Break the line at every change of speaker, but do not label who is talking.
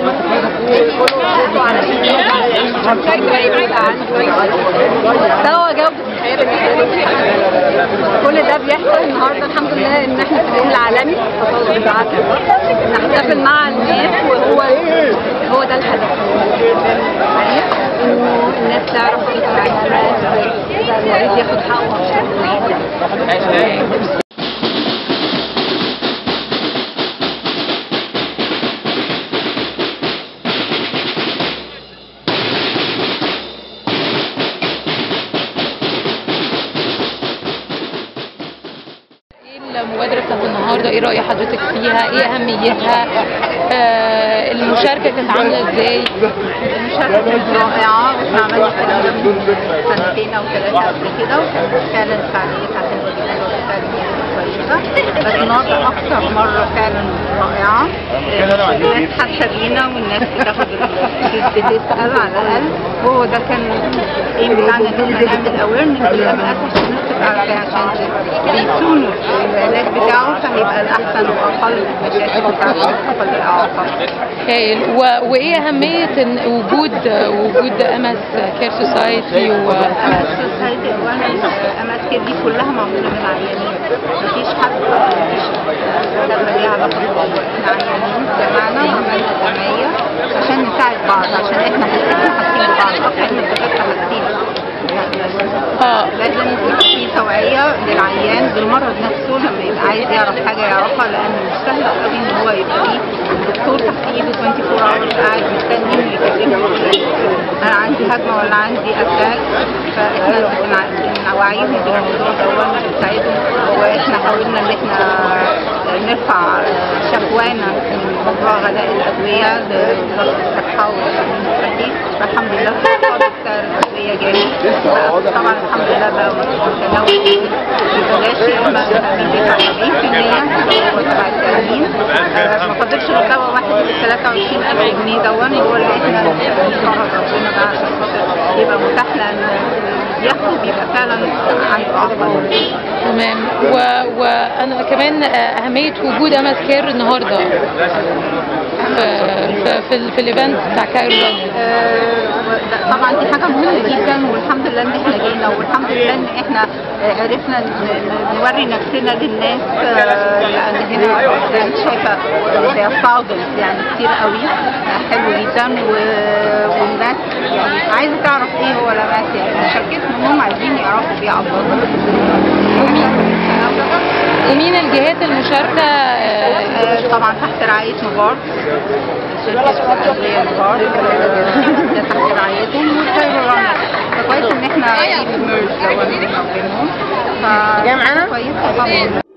مستوى جودة الحياة بالنسبة لي كل ده بيحصل النهارده الحمد لله ان احنا في اليوم العالمي للتطور بتاعتنا نحتفل مع الناس وهو هو ده الهدف يعني انه الناس تعرف ايه تبع الناس المريض ياخد حقه عشان
ايه المبادرة بتاعت النهاردة ايه رأي حضرتك فيها ايه اهميتها آه المشاركة كانت عاملة ازاي
المشاركة كانت رائعة واحنا عملنا الكلام ده من سنتين أو ثلاثة قبل كده وكانت فعلا فعاليتها حلوة جدا وفعلا كويسة بس النهاردة أكثر مرة فعلا رائعة الناس حاسة بينا والناس بتاخد ال- بتسأل على الأقل هو ده كان الايم بتاعنا إن احنا نعمل أويرنس بالأمراض عشان الناس تبقى عارفاها عشان بيصونوا العلاج بتاعه فهيبقى الأحسن وأقل المشاكل بتاعته وأقل الإعاقات.
هايل و- وايه اهمية إن وجود وجود امس كير سوسايتي و
السوسايتي اولا اماكن دي كلها معموله من عيانين مفيش حد مفيش لما ليها علاقه بالموضوع احنا عيانين جمعنا وعملنا جمعيه عشان نساعد بعض عشان احنا احنا حاسين ببعض اكتر من الدكاتره حاسين
اه
لازم يبقى في توعيه للعيان بالمرض نفسه لما يبقى عايز يعرف حاجه يعرفها لان مش سهل قوي ان هو يبقى فيه دكتور تحت ايده 24 hours قاعد مستني انه يكلمه يقول له انا عندي هجمه ولا عندي اتاك فاحنا بنع- بنوعيهم بالموضوع ده ونساعدهم واحنا حاولنا ان احنا نرفع شكوانا من موضوع غلاء الادويه لوزاره الصحه والتامين الصحي فالحمد لله خفضت سعر الادويه جامد طبعا الحمد لله بقى متناول ببلاش يا اما التامين بيدفع 70% هو تبع التامين آه، ما فضلش غير دواء واحد ب 23000 جنيه دون هو اللي احنا نشكر ربنا بقى عشان خاطر يبقى متاح لان ياخده بيبقى فعلا عنده افضل
تمام و... وانا كمان آه، اهمية وجود امس كير النهاردة في في, في, ال- في الايفنت بتاع كايرو لندن
آه، ده طبعا دي حاجه مهمه جدا والحمد لله ان احنا جينا والحمد لله ان احنا آه، عرفنا ن- ن- نوري نفسنا للناس آه، لان هنا زي ما انت شايفه هي thousands يعني كتير قوي آه، حلو جدا و- والناس يعني عايزه تعرف ايه هو لمات يعني شركتنا انهم عايزين يعرفوا بيعبروا
ومين الجهات المشاركة آه،
آه، طبعا تحت رعاية نوفارت شركة الأدوية نوفارت آه، ده تحت رعايتهم والخير رانر فكويس إن إحنا في ميرج بينهم ف-
جاي معانا؟
كويسة طبعا